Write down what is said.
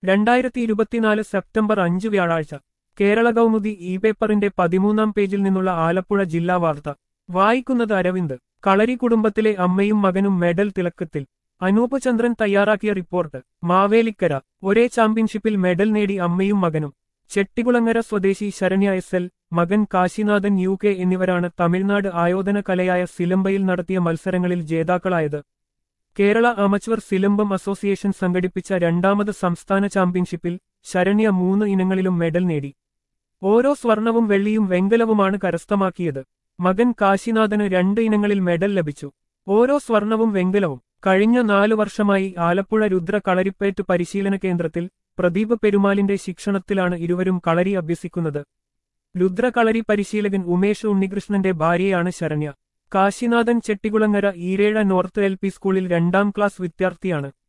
രണ്ടായിരത്തി ഇരുപത്തിനാല് സെപ്റ്റംബർ അഞ്ച് വ്യാഴാഴ്ച കേരള കൗമുദി ഇ പേപ്പറിന്റെ പതിമൂന്നാം പേജിൽ നിന്നുള്ള ആലപ്പുഴ ജില്ലാ വാർത്ത വായിക്കുന്നത് അരവിന്ദ് കളരി കുടുംബത്തിലെ അമ്മയും മകനും മെഡൽ തിളക്കത്തിൽ അനൂപ് ചന്ദ്രൻ തയ്യാറാക്കിയ റിപ്പോർട്ട് മാവേലിക്കര ഒരേ ചാമ്പ്യൻഷിപ്പിൽ മെഡൽ നേടി അമ്മയും മകനും ചെട്ടികുളങ്ങര സ്വദേശി ശരണ്യ എസ് എൽ മകൻ കാശിനാഥൻ യു കെ എന്നിവരാണ് തമിഴ്നാട് ആയോധന കലയായ സിലംബയിൽ നടത്തിയ മത്സരങ്ങളിൽ ജേതാക്കളായത് കേരള അമച്വർ സിലംബം അസോസിയേഷൻ സംഘടിപ്പിച്ച രണ്ടാമത് സംസ്ഥാന ചാമ്പ്യൻഷിപ്പിൽ ശരണ്യ മൂന്ന് ഇനങ്ങളിലും മെഡൽ നേടി ഓരോ സ്വർണവും വെള്ളിയും വെങ്കലവുമാണ് കരസ്ഥമാക്കിയത് മകൻ കാശിനാഥന് രണ്ട് ഇനങ്ങളിൽ മെഡൽ ലഭിച്ചു ഓരോ സ്വർണവും വെങ്കലവും കഴിഞ്ഞ നാലു വർഷമായി ആലപ്പുഴ രുദ്ര കളരിപ്പേറ്റ് പരിശീലന കേന്ദ്രത്തിൽ പ്രദീപ് പെരുമാലിന്റെ ശിക്ഷണത്തിലാണ് ഇരുവരും കളരി അഭ്യസിക്കുന്നത് രുദ്ര കളരി പരിശീലകൻ ഉമേഷ് ഉണ്ണികൃഷ്ണന്റെ ഭാര്യയാണ് Saranya Kasinathan Chettikulangara Eerezha north L P സ്കൂളിൽ രണ്ടാം ക്ലാസ് വിദ്യാർത്ഥിയാണ്